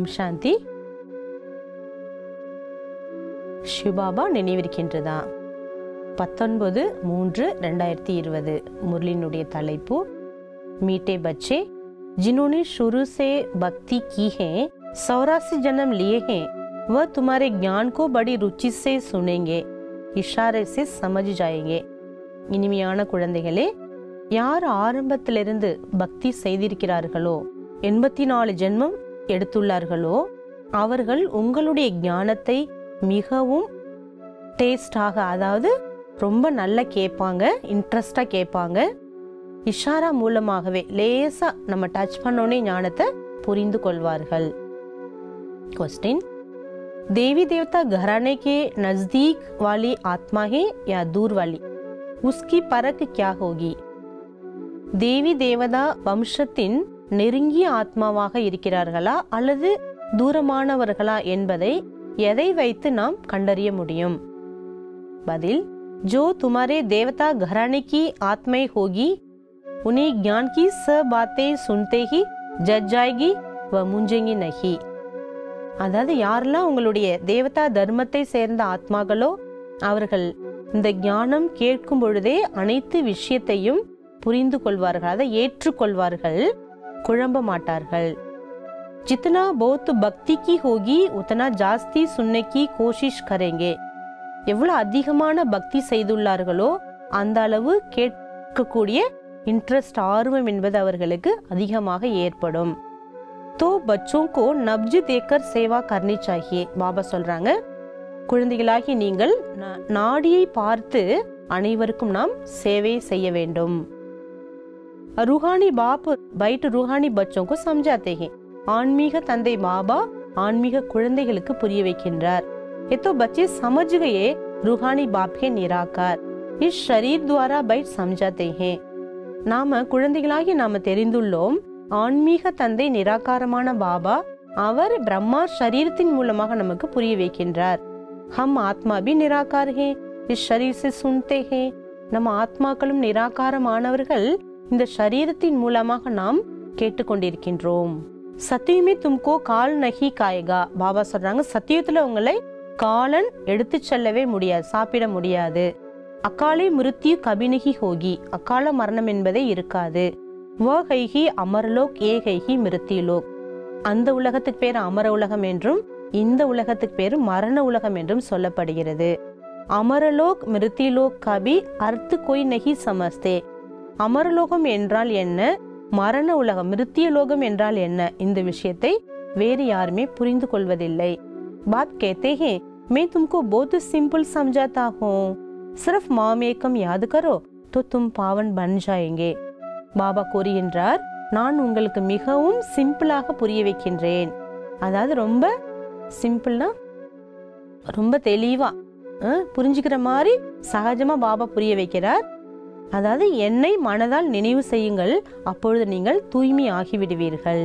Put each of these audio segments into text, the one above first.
ஓம் சாந்தி சிவபாபா நினைவிருக்கின்றதா பத்தொன்பது மூன்று ரெண்டாயிரத்தி இருபது முரளினுடைய தலைப்பு மீட்டே बच्चे जिन्होंने शुरू से भक्ति की है सौरासी जन्म लिए हैं वह तुम्हारे ज्ञान को बड़ी रुचि से सुनेंगे இஷாரை से समझ जाएंगे இனிமையான குழந்தைகளே யார் ஆரம்பத்திலிருந்து பக்தி செய்திருக்கிறார்களோ எண்பத்தி நாலு ஜென்மம் எடுத்துள்ளார்களோ அவர்கள் உங்களுடைய ஞானத்தை மிகவும் டேஸ்டாக அதாவது ரொம்ப நல்லா கேட்பாங்க இன்ட்ரெஸ்டாக கேட்பாங்க இஷாரா மூலமாகவே லேசா நம்ம டச் பண்ணோனே ஞானத்தை புரிந்து கொள்வார்கள் क्वेश्चन देवी देवता घराने के नजदीक वाली आत्मा है या दूर वाली उसकी परख क्या होगी தேவி தேவதா வம்சத்தின் நெருங்கிய ஆத்மாவாக இருக்கிறார்களா அல்லது தூரமானவர்களா என்பதை எதை வைத்து நாம் கண்டறிய முடியும் பதில் जो तुम्हारे देवता घराने की आत्माएं होगी उन्हें ज्ञान की सब बातें सुनते ही जज जाएगी व मुंजेंगी नहीं அதாவது யாரெல்லாம் உங்களுடைய தேவதா தர்மத்தை சேர்ந்த ஆத்மாக்களோ அவர்கள் இந்த ஞானம் கேட்கும் பொழுதே அனைத்து விஷயத்தையும் புரிந்து கொள்வார்கள் அதை ஏற்றுக்கொள்வார்கள் குழம்ப மாட்டார்கள் जितना बहुत भक्ति की होगी उतना जास्ती सुनने की कोशिश करेंगे எவ்வளவு அதிகமான பக்தி செய்துள்ளார்களோ அந்த அளவு கேட்கக்கூடிய இன்ட்ரெஸ்ட் ஆர்வம் என்பது அவர்களுக்கு அதிகமாக ஏற்படும் तो बच्चों को नब्ज देकर सेवा करनी चाहिए பாபா சொல்றாங்க குழந்தைகளாகி நீங்கள் நா- நாடியை பார்த்து அனைவருக்கும் நாம் சேவை செய்ய வேண்டும் रूहानी बाप बैठ रूहानी बच्चों को समझाते हैं ஆன்மீக தந்தை பாபா ஆன்மீக குழந்தைகளுக்கு புரிய வைக்கின்றார் ये तो बच्चे समझ गए रूहानी बाप के निराकार इस शरीर द्वारा बैठ समझाते हैं நாம குழந்தைகளாகி நாம தெரிந்துள்ளோம் ஆன்மீக தந்தை நிராகாரமான பாபா அவர் பிரம்மா சரீரத்தின் மூலமாக நமக்கு புரிய வைக்கின்றார் ஹம் ஆத்மா பி நிராகார் ஹே இஸ் ஷரீர் से सुनते हैं நம்ம ஆத்மாக்களும் நிராகாரமானவர்கள் இந்த சரீரத்தின் மூலமாக நாம் கேட்டுக்கொண்டிருக்கின்றோம் சத்தியமே தும்கோ கால் நகி காயகா பாபா சொல்றாங்க சத்தியத்துல உங்களை காலன் எடுத்து செல்லவே முடியாது சாப்பிட முடியாது அக்காலை மிருத்தியு கபினிகி ஹோகி அக்கால மரணம் என்பதே இருக்காது வ கைகி அமரலோக் ஏ கைகி மிருத்திலோக் அந்த உலகத்துக்கு பேர் அமர உலகம் என்றும் இந்த உலகத்துக்கு பேர் மரண உலகம் என்றும் சொல்லப்படுகிறது அமரலோக் மிருத்திலோக் கபி அர்த்து கொய் நகி சமஸ்தே அமரலோகம் என்றால் என்ன மரண உலகம் மிருத்திய லோகம் என்றால் என்ன இந்த விஷயத்தை வேறு யாருமே புரிந்து கொள்வதில்லை பாப் कहते हैं मैं तुमको बहुत सिंपल समझाता हूँ सिर्फ माम एकम याद करो तो तुम पावन बन जाएंगे பாபா கூறுகின்றார் நான் உங்களுக்கு மிகவும் சிம்பிளாக புரிய வைக்கின்றேன் அதாவது ரொம்ப சிம்பிள்னா ரொம்ப தெளிவா அஹ், புரிஞ்சுக்கிற மாதிரி சகஜமா பாபா புரிய வைக்கிறார் அதாவது என்னை மனதால் நினைவு செய்யுங்கள் அப்பொழுது நீங்கள் தூய்மை ஆகிவிடுவீர்கள்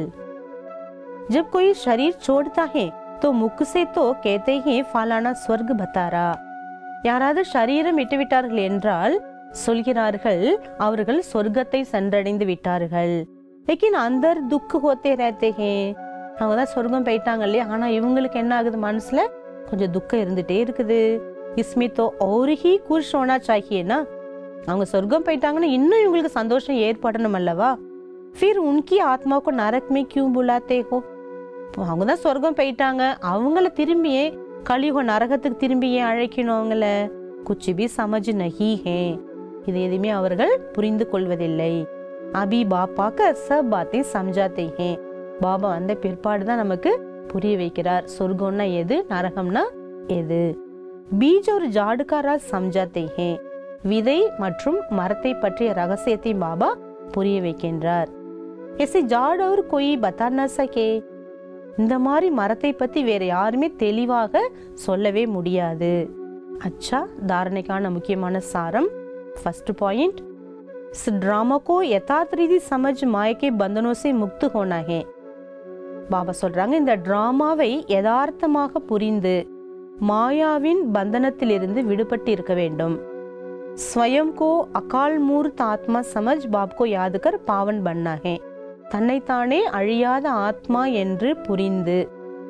जब कोई शरीर छोड़ता है तो मुख से तो कहते हैं फालाना स्वर्ग बतारा யாராவது சரீரம் விட்டுவிட்டார்கள் என்றால் சொல்கிறார்கள் அவர்கள் சொர்க்கத்தை சென்றடைந்து விட்டார்கள் लेकिन अंदर दुख होते रहते हैं அவங்க தான் சொர்க்கம் போயிட்டாங்க இல்லையா ஆனா இவங்களுக்கு என்ன ஆகுது மனசுல கொஞ்சம் துக்கம் இருந்துட்டே இருக்குது இஸ்மி தோ और ही खुश होना चाहिए ना அவங்க சொர்க்கம் போயிட்டாங்கன்னா இன்னும் இவங்களுக்கு சந்தோஷம் ஏற்படணும் அல்லவா फिर उनकी आत्मा को नरक में क्यों बुलाते हो இப்போ அவங்க தான் சொர்க்கம் போயிட்டாங்க அவங்கள திரும்பியே கலியுக நரகத்துக்கு திரும்பி ஏன் அழைக்கணும் அவங்கள குச்சி பி சமஜ் நஹி ஹே இது எதுவுமே அவர்கள் புரிந்து கொள்வதில்லை அபி பாப்பாக்க சப் பாத்தை சம்ஜாத்தை ஹே பாபா அந்த பிற்பாடு தான் நமக்கு புரிய வைக்கிறார் சொர்க்கம்னா எது நரகம்னா எது பீஜ் ஒரு ஜாடுக்காரா சம்ஜாத்தை ஹே விதை மற்றும் மரத்தை பற்றிய ரகசியத்தை பாபா புரிய வைக்கின்றார் ऐसे जाड़ और कोई बता न सके இந்த மாதிரி மரத்தை பத்தி வேற யாருமே தெளிவாக சொல்லவே முடியாது अच्छा धारणेக்கான முக்கியமான சாரம் फर्स्ट पॉइंट इस ड्रामा को यथार्थ रीति समझ माया के बंधनों से मुक्त होना है பாபா சொல்றாங்க இந்த டிராமாவை யதார்த்தமாக புரிந்து மாயாவின் பந்தனத்திலிருந்து விடுபட்டு இருக்க வேண்டும் स्वयं को अकाल मूर्त आत्मा समझ बाप को याद कर पावन बनना है தன்னைத்தானே அழியாத ஆத்மா என்று புரிந்து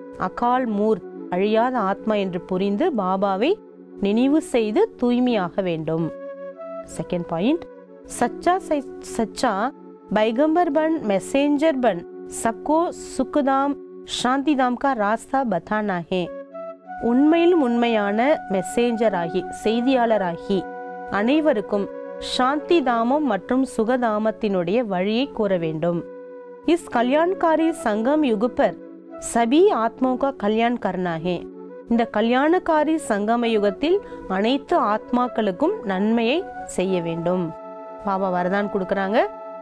அகால் மூர் அழியாத ஆத்மா என்று புரிந்து பாபாவை நினைவு செய்து தூய்மையாக வேண்டும் செகண்ட் பாயிண்ட் सच्चा से सच्चा पैगंबर बन मैसेंजर बन सबको सुखदाम சாந்திதாம் கா ராஸ்தா பத்தானா ஹே உண்மையிலும் உண்மையான மெசேஞ்சர் ஆகி செய்தியாளராகி அனைவருக்கும் சாந்தி தாமம் மற்றும் சுகதாமத்தினுடைய வழியை கூற வேண்டும் இஸ் கல்யாண்காரி சங்கம் யுகுப்பர் சபி ஆத்மாவுக்கா கல்யாண் கர்னா ஹே இந்த கல்யாணக்காரி சங்கம யுகத்தில் அனைத்து ஆத்மாக்களுக்கும் நன்மையை செய்ய வேண்டும் பாபா வரதான் கொடுக்கறாங்க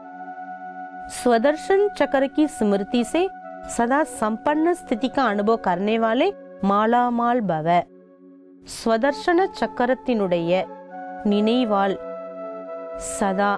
स्वदर्शन चक्र की स्मृति से सदा संपन्न स्थिति का अनुभव करने वाले மாலாமால் பவ ஸ்வதர்ஷன சக்கரத்தினுடைய நினைவால் சதா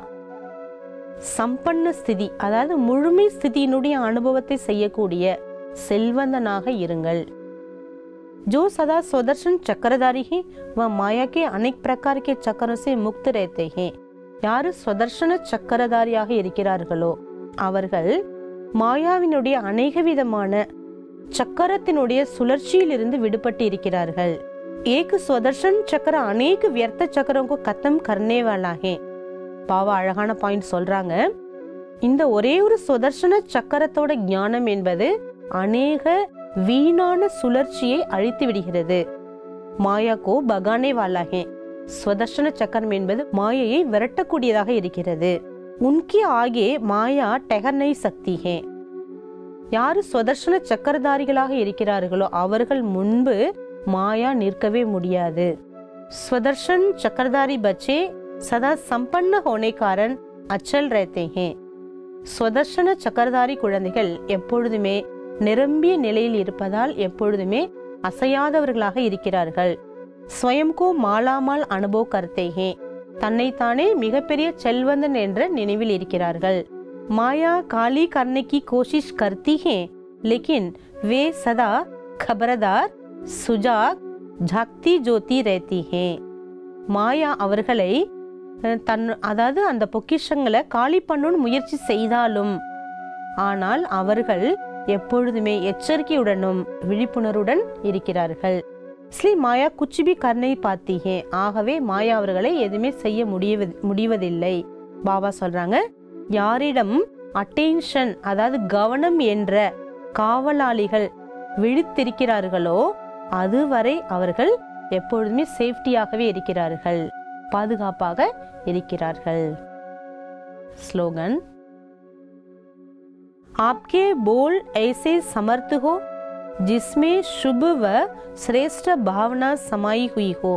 சம்பன்ன ஸ்திதி அதாவது முழுமை ஸ்திதியினுடைய அனுபவத்தை செய்யக்கூடிய செல்வந்தனாக இருங்கள் जो सदा स्वदर्शन चक्रधारी है वह माया के अनेक प्रकार के चक्रों से मुक्त रहते हैं யாரு ஸ்வதர்ஷன சக்கரதாரியாக இருக்கிறார்களோ அவர்கள் மாயாவினுடைய அநேக விதமான சக்கரத்தினுடைய சுழற்சியிலிருந்து விடுபட்டு இருக்கிறார்கள் ஏக்கு ஸ்வதர்ஷன் சக்கர அநேக வியர்த்த சக்கரம் கத்தம் கர்னே வாலா ஹே பாவா அழகான பாயிண்ட் சொல்றாங்க இந்த ஒரே ஒரு சுதர்ஷன சக்கரத்தோட ஞானம் என்பது அநேக வீணான சுழற்சியை அழித்து விடுகிறது மாயாக்கோ பகானே வாலாகே ஸ்வதர்ஷன சக்கரம் என்பது மாயையை விரட்டக்கூடியதாக இருக்கிறது உன்கி ஆகே மாயா டெகர்னை சக்தி ஹே யாரு ஸ்வதர்ஷன சக்கரதாரிகளாக இருக்கிறார்களோ அவர்கள் முன்பு மாயா நிற்கவே முடியாது ஸ்வதர்ஷன் சக்கரதாரி பச்சே சதா சம்பன்ன ஹோனே காரன் அச்சல் ரேத்தே ஹே ஸ்வதர்ஷன சக்கரதாரி குழந்தைகள் எப்பொழுதுமே நிரம்பிய நிலையில் இருப்பதால் எப்பொழுதுமே அசையாதவர்களாக இருக்கிறார்கள் ஸ்வயம்கோ மாலாமால் அனுபவ கர்த்தேகே தன்னைத்தானே மிகப்பெரிய செல்வந்தன் என்ற நினைவில் இருக்கிறார்கள் மாயா காலி करने की कोशिश करती है लेकिन वे सदा खबरदार सुजाग ஜாக்தி ஜோதி रहती है மாயா அவர்களை அஹ், தன் அதாவது அந்த பொக்கிஷங்களை காலி பண்ணணும்னு முயற்சி செய்தாலும் ஆனால் அவர்கள் எப்பொழுதுமே எச்சரிக்கையுடனும் விழிப்புணர்வுடன் இருக்கிறார்கள் इसलिए மாயா குச்சி பி கர்ணை பாத்தீங்க ஆகவே மாயா அவர்களை எதுவுமே செய்ய முடியவ முடிவதில்லை பாபா சொல்றாங்க யாரிடம் அட்டென்ஷன் அதாவது கவனம் என்ற காவலாளிகள் விழித்திருக்கிறார்களோ அதுவரை அவர்கள் எப்பொழுதுமே சேஃப்டியாகவே இருக்கிறார்கள் பாதுகாப்பாக இருக்கிறார்கள் ஸ்லோகன் आपके बोल ऐसे समर्थ हो जिसमें शुभ व श्रेष्ठ भावना समाई हुई हो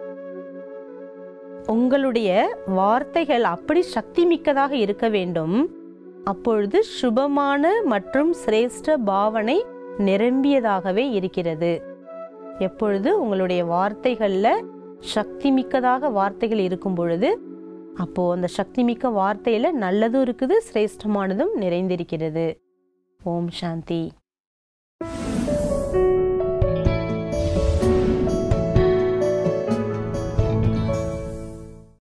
உங்களுடைய வார்த்தைகள் அப்படி சக்தி மிக்கதாக இருக்க வேண்டும் அப்பொழுது சுபமான மற்றும் சிரேஷ்ட பாவனை நிரம்பியதாகவே இருக்கிறது எப்பொழுது உங்களுடைய வார்த்தைகள்ல சக்தி மிக்கதாக வார்த்தைகள் இருக்கும் பொழுது அப்போ அந்த சக்தி மிக்க வார்த்தையில நல்லதும் இருக்குது சிரேஷ்டமானதும் நிறைந்திருக்கிறது ஓம் சாந்தி